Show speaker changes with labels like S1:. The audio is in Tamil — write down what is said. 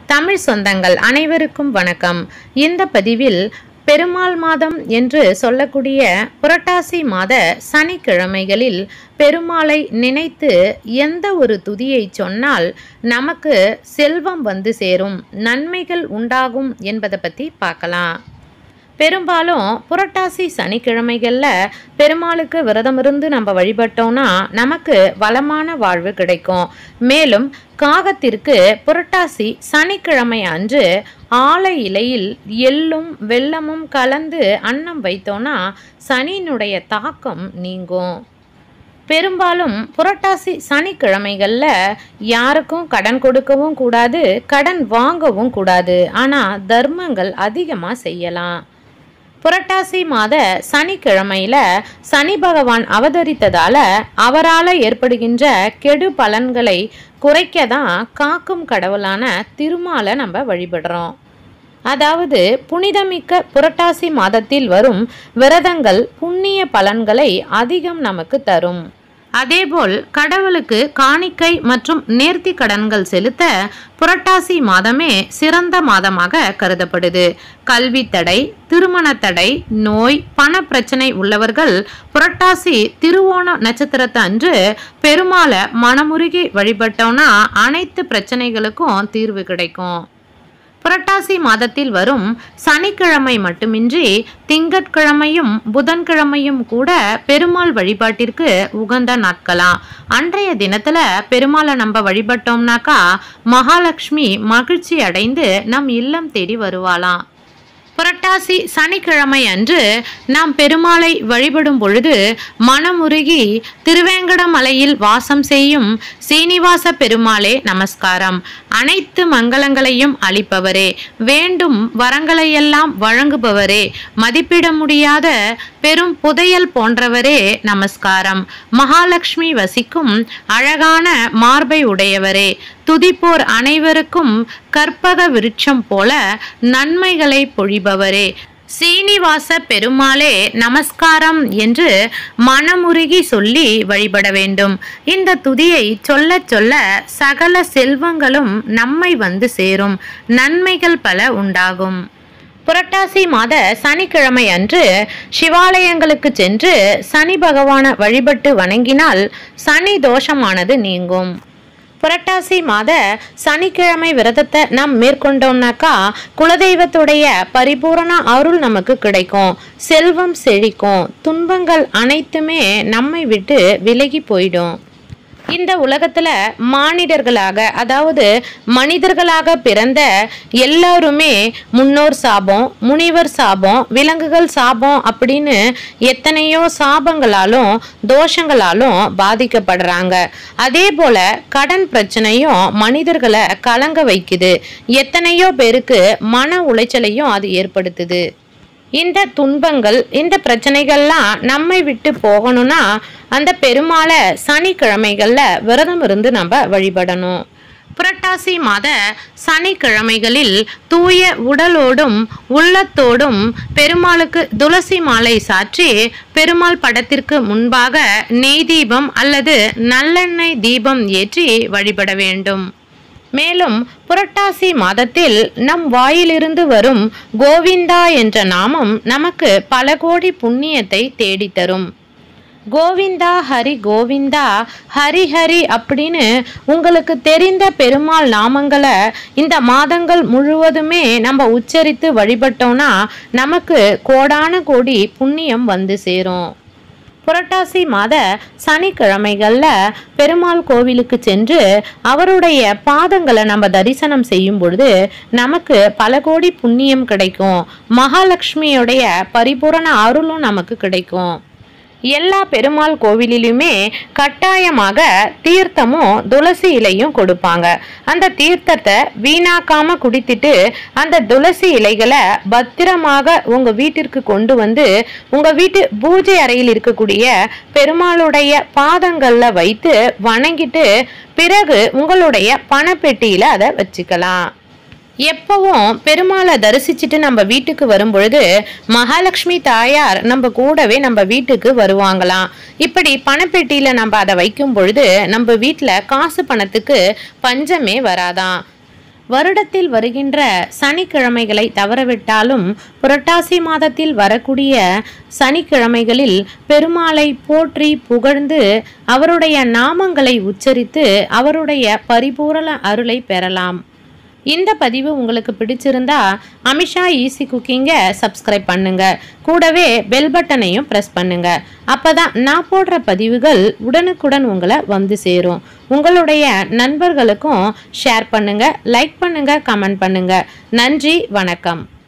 S1: தமிழ் சொந்தங்கள் அனைவருக்கும் வணக்கம் இந்த பதிவில் பெருமாள் மாதம் என்று சொல்லக்கூடிய புரட்டாசி மாத சனிக்கிழமைகளில் பெருமாளை நினைத்து எந்த ஒரு துதியை சொன்னால் நமக்கு செல்வம் வந்து சேரும் நன்மைகள் உண்டாகும் என்பதை பற்றி பார்க்கலாம் பெரும்பாலும் புரட்டாசி சனிக்கிழமைகளில் பெருமாளுக்கு விரதம் இருந்து நம்ம வழிபட்டோம்னா நமக்கு வளமான வாழ்வு கிடைக்கும் மேலும் காகத்திற்கு புரட்டாசி சனிக்கிழமை அன்று ஆலை இலையில் எள்ளும் வெல்லமும் கலந்து அன்னம் வைத்தோன்னா சனியினுடைய தாக்கம் நீங்கும் பெரும்பாலும் புரட்டாசி சனிக்கிழமைகளில் யாருக்கும் கடன் கொடுக்கவும் கூடாது கடன் வாங்கவும் கூடாது ஆனால் தர்மங்கள் அதிகமாக செய்யலாம் புரட்டாசி மாத சனிக்கிழமையில சனி பகவான் அவதரித்ததால அவரால் ஏற்படுகின்ற கெடு பலன்களை குறைக்க தான் காக்கும் கடவுளான திருமாலை நம்ம வழிபடுறோம் அதாவது புனிதமிக்க புரட்டாசி மாதத்தில் வரும் விரதங்கள் புண்ணிய பலன்களை அதிகம் நமக்கு தரும் அதேபோல் கடவுளுக்கு காணிக்கை மற்றும் நேர்த்தி கடன்கள் செலுத்த புரட்டாசி மாதமே சிறந்த மாதமாக கருதப்படுது கல்வி தடை திருமண தடை நோய் பண பிரச்சனை உள்ளவர்கள் புரட்டாசி திருவோண நட்சத்திரத்தை அன்று பெருமாளை மனமுருகி வழிபட்டோம்னா அனைத்து பிரச்சனைகளுக்கும் தீர்வு கிடைக்கும் புரட்டாசி மாதத்தில் வரும் சனிக்கிழமை மட்டுமின்றி திங்கட்கிழமையும் புதன்கிழமையும் கூட பெருமாள் வழிபாட்டிற்கு உகந்த நாட்களாம் அன்றைய தினத்துல பெருமாளை நம்ம வழிபட்டோம்னாக்கா மகாலட்சுமி மகிழ்ச்சி அடைந்து நம் இல்லம் தேடி வருவாளாம் புரட்டாசி சனிக்கிழமை அன்று நாம் பெருமாளை வழிபடும் பொழுது மனமுருகி திருவேங்கடமலையில் வாசம் செய்யும் சீனிவாச பெருமாளே நமஸ்காரம் அனைத்து மங்களங்களையும் அளிப்பவரே வேண்டும் வரங்களையெல்லாம் வழங்குபவரே மதிப்பிட முடியாத பெரும் புதையல் போன்றவரே நமஸ்காரம் மகாலட்சுமி வசிக்கும் அழகான மார்பை உடையவரே துதிப்போர் அனைவருக்கும் கற்பக விருட்சம் போல நன்மைகளை பொழிபவரே சீனிவாச பெருமாளே நமஸ்காரம் என்று மனமுருகி சொல்லி வழிபட வேண்டும் இந்த துதியை சொல்ல சொல்ல சகல செல்வங்களும் நம்மை வந்து சேரும் நன்மைகள் பல உண்டாகும் புரட்டாசி மாத சனிக்கிழமை அன்று சிவாலயங்களுக்கு சென்று சனி பகவானை வழிபட்டு வணங்கினால் சனி தோஷமானது நீங்கும் புரட்டாசி மாத சனிக்கிழமை விரதத்தை நாம் மேற்கொண்டோம்னாக்கா குலதெய்வத்துடைய பரிபூரண அருள் நமக்கு கிடைக்கும் செல்வம் செழிக்கும் துன்பங்கள் அனைத்துமே நம்மை விட்டு விலகி போயிடும் இந்த உலகத்துல மானிடர்களாக அதாவது மனிதர்களாக பிறந்த எல்லாருமே முன்னோர் சாபம் முனிவர் சாபம் விலங்குகள் சாபம் அப்படின்னு எத்தனையோ சாபங்களாலும் தோஷங்களாலும் பாதிக்கப்படுறாங்க அதே போல கடன் பிரச்சனையும் மனிதர்களை கலங்க வைக்குது எத்தனையோ பேருக்கு மன உளைச்சலையும் அது ஏற்படுத்துது இந்த துன்பங்கள் இந்த பிரச்சனைகள்லாம் நம்மை விட்டு போகணும்னா அந்த பெருமாளை சனிக்கிழமைகளில் விரதம் இருந்து நம்ம வழிபடணும் புரட்டாசி மாத சனிக்கிழமைகளில் தூய உடலோடும் உள்ளத்தோடும் பெருமாளுக்கு துளசி மாலை சாற்றி பெருமாள் படத்திற்கு முன்பாக நெய் தீபம் அல்லது நல்லெண்ணெய் தீபம் ஏற்றி வழிபட வேண்டும் மேலும் புரட்டாசி மாதத்தில் நம் வாயிலிருந்து வரும் கோவிந்தா என்ற நாமம் நமக்கு பல கோடி புண்ணியத்தை தேடித்தரும் கோவிந்தா ஹரி கோவிந்தா ஹரி ஹரி அப்படின்னு உங்களுக்கு தெரிந்த பெருமாள் நாமங்களை இந்த மாதங்கள் முழுவதுமே நம்ம உச்சரித்து வழிபட்டோம்னா நமக்கு கோடான கோடி புண்ணியம் வந்து சேரும் புரட்டாசி மாத சனிக்கிழமைகளில் பெருமாள் கோவிலுக்கு சென்று அவருடைய பாதங்களை நம்ம தரிசனம் செய்யும் பொழுது நமக்கு பல கோடி புண்ணியம் கிடைக்கும் மகாலட்சுமியுடைய பரிபூரண அருளும் நமக்கு கிடைக்கும் எல்லா பெருமாள் கோவிலிலுமே கட்டாயமாக தீர்த்தமும் துளசி இலையும் கொடுப்பாங்க அந்த தீர்த்தத்தை வீணாக்காம குடித்துட்டு அந்த துளசி இலைகளை பத்திரமாக உங்க வீட்டிற்கு கொண்டு வந்து உங்க வீட்டு பூஜை அறையில் இருக்கக்கூடிய பெருமாளுடைய பாதங்கள்ல வைத்து வணங்கிட்டு பிறகு உங்களுடைய பணப்பெட்டியில அதை வச்சுக்கலாம் எப்பவும் பெருமாளை தரிசிச்சுட்டு நம்ம வீட்டுக்கு வரும் பொழுது மகாலட்சுமி தாயார் நம்ம கூடவே நம்ம வீட்டுக்கு வருவாங்களாம் இப்படி பணப்பெட்டியில நம்ம அதை வைக்கும் பொழுது நம்ம வீட்டில் காசு பணத்துக்கு பஞ்சமே வராதாம் வருடத்தில் வருகின்ற சனிக்கிழமைகளை தவறவிட்டாலும் புரட்டாசி மாதத்தில் வரக்கூடிய சனிக்கிழமைகளில் பெருமாளை போற்றி புகழ்ந்து அவருடைய நாமங்களை உச்சரித்து அவருடைய பரிபூரண அருளை பெறலாம் இந்த பதிவு உங்களுக்கு பிடிச்சிருந்தா அமிஷா ஈஸி குக்கிங்கை சப்ஸ்கிரைப் பண்ணுங்க கூடவே பெல் பட்டனையும் ப்ரெஸ் பண்ணுங்க அப்பதான் நான் போடுற பதிவுகள் உடனுக்குடன் உங்களை வந்து சேரும் உங்களுடைய நண்பர்களுக்கும் ஷேர் பண்ணுங்க லைக் பண்ணுங்க கமெண்ட் பண்ணுங்க நன்றி வணக்கம்